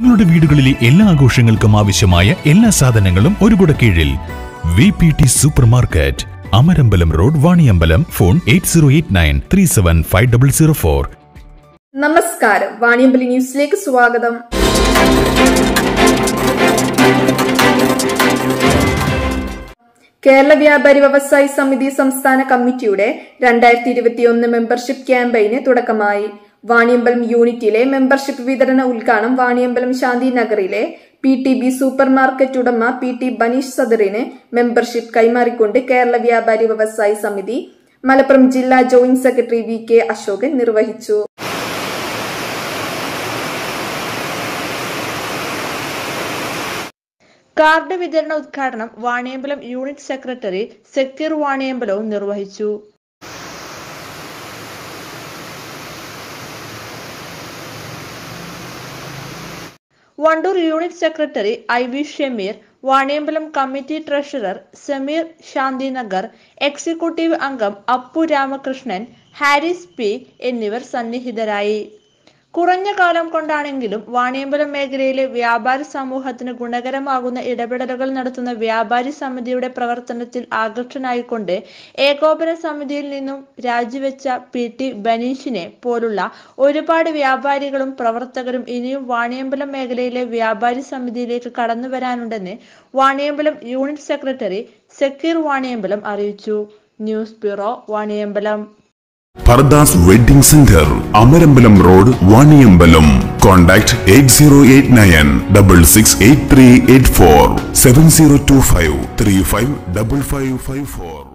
നിങ്ങളുടെ വീടുകളിലെ എല്ലാ ആഘോഷങ്ങൾക്കും ആവശ്യമായ എല്ലാ സാധനങ്ങളും ഒരു കുട കീഴിൽ V P T supermarket Amarambalam road Vaniyambalam phone eight zero eight nine three seven five double zero four നമസ്കാരം വാണിയമ്പലി ന്യൂസിലേക്ക് സ്വാഗതം കേരള വ്യാപാരി വ്യവസായി സമിതി സംസ്ഥാന കമ്മിറ്റിയുടെ രണ്ടായിരത്തി ഇരുപത്തിയൊന്ന് മെമ്പർഷിപ്പ് ക്യാമ്പയിന് തുടക്കമായി വാണിയമ്പലം യൂണിറ്റിലെ മെമ്പർഷിപ്പ് വിതരണ ഉദ്ഘാടനം വാണിയമ്പലം ശാന്തി നഗറിലെ P T B supermarket ഉടമ പി ടി ബനീഷ് സദറിന് മെമ്പർഷിപ്പ് കൈമാറിക്കൊണ്ട് കേരള വ്യാപാരി വ്യവസായി സമിതി മലപ്പുറം ജില്ലാ joint secretary V K Ashokan നിർവഹിച്ചു കാർഡ് വിതരണ ഉദ്ഘാടനം വാണിയമ്പലം യൂണിറ്റ് സെക്രട്ടറി സക്കീർ വാണിയമ്പലവും നിർവഹിച്ചു Wandoor unit secretary I V Shameer Vaniyambalam committee treasurer Sameer Shantinagar executive അംഗം അപ്പു രാമകൃഷ്ണൻ ഹാരിസ് പി എന്നിവർ സന്നിഹിതരായി കുറഞ്ഞ കാലം കൊണ്ടാണെങ്കിലും വാണിയമ്പലം മേഖലയിലെ വ്യാപാരി സമൂഹത്തിന് ഗുണകരമാകുന്ന ഇടപെടലുകൾ നടത്തുന്ന വ്യാപാരി സമിതിയുടെ പ്രവർത്തനത്തിൽ ആകർഷനായിക്കൊണ്ട് ഏകോപന സമിതിയിൽ നിന്നും രാജിവെച്ച പി ടി ബനീഷിനെ പോലുള്ള ഒരുപാട് വ്യാപാരികളും പ്രവർത്തകരും ഇനിയും വാണിയമ്പലം മേഖലയിലെ വ്യാപാരി സമിതിയിലേക്ക് കടന്നു വരാനുണ്ടെന്ന് വാണിയമ്പലം യൂണിറ്റ് സെക്രട്ടറി സക്കീർ വാണിയമ്പലം അറിയിച്ചു news bureau Vaniyambalam Fardas wedding centre Amarambalam road Vaniyambalam contact eight zero eight nine double six eight three eight four seven zero two five three five double five five four